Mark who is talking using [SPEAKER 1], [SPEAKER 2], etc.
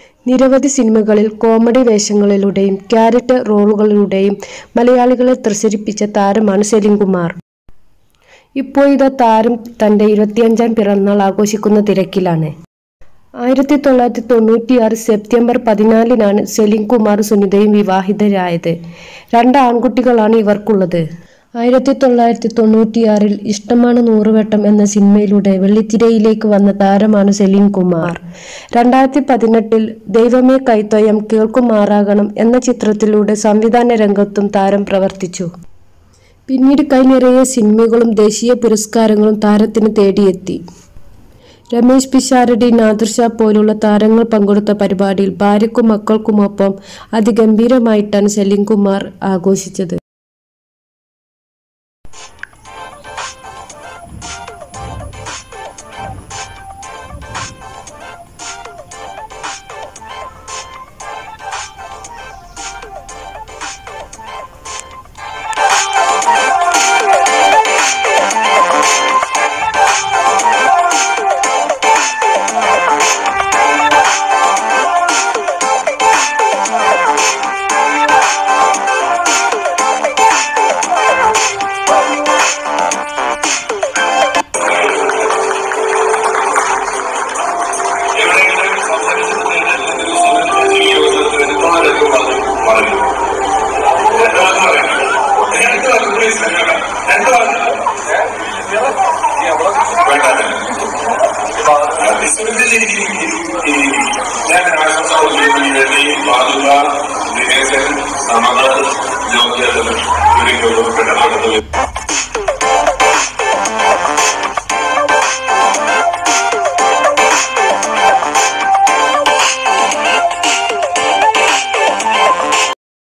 [SPEAKER 1] നിരവധി സിനിമകളിൽ comedy വേഷങ്ങളിലൂടെയും character റോളുകളിലൂടെയും മലയാളികളെ ത്രസിപ്പിച്ച താരമാണ് സെലിം കുമാർ ഇപ്പോഴിതാ താരം തന്റെ ഇരുപത്തിയഞ്ചാം പിറന്നാൾ ആഘോഷിക്കുന്ന തിരക്കിലാണ് ആയിരത്തി തൊള്ളായിരത്തി തൊണ്ണൂറ്റിയാറ് സെപ്റ്റംബർ പതിനാലിനാണ് സെലിം കുമാർ സുനിതയും വിവാഹിതരായത് രണ്ട് ആൺകുട്ടികളാണ് ഇവർക്കുള്ളത് ആയിരത്തി തൊള്ളായിരത്തി തൊണ്ണൂറ്റിയാറിൽ ഇഷ്ടമാണ് നൂറുവട്ടം എന്ന സിനിമയിലൂടെ വെള്ളിത്തിരയിലേക്ക് വന്ന താരമാണ് സെലിം കുമാർ രണ്ടായിരത്തി പതിനെട്ടിൽ ദൈവമേ കൈത്വയം കേൾക്കുമാറാകണം എന്ന ചിത്രത്തിലൂടെ സംവിധാന രംഗത്തും താരം പ്രവർത്തിച്ചു പിന്നീട് കൈനിറയെ സിനിമകളും ദേശീയ പുരസ്കാരങ്ങളും താരത്തിന് തേടിയെത്തി രമേശ് പിഷാരടി നാദിർഷ പോലുള്ള താരങ്ങൾ പങ്കെടുത്ത പരിപാടിയിൽ ഭാര്യയ്ക്കും മക്കൾക്കുമൊപ്പം അതിഗംഭീരമായിട്ടാണ് സെലിം കുമാർ ആഘോഷിച്ചത്
[SPEAKER 2] എവിടെയെങ്കിലും സംസാരിച്ചിട്ടുണ്ടെങ്കിൽ ജീവിതത്തിൽ ഒരുപാടൊക്കെ പറഞ്ഞു പറഞ്ഞു രണ്ടു വാക്ക് പറയുന്നത് രണ്ട് വാക്ക് പ്ലീസ് രണ്ട് വാക്ക് വേണ്ട സുരക്ഷിച്ചിരിക്കും ഞാൻ ആശംസ വേണ്ടി മാതൃക ദിനേശൻ സമത ജോഗ്യത ഇവരൊക്കെ ഇടപെടുന്നത്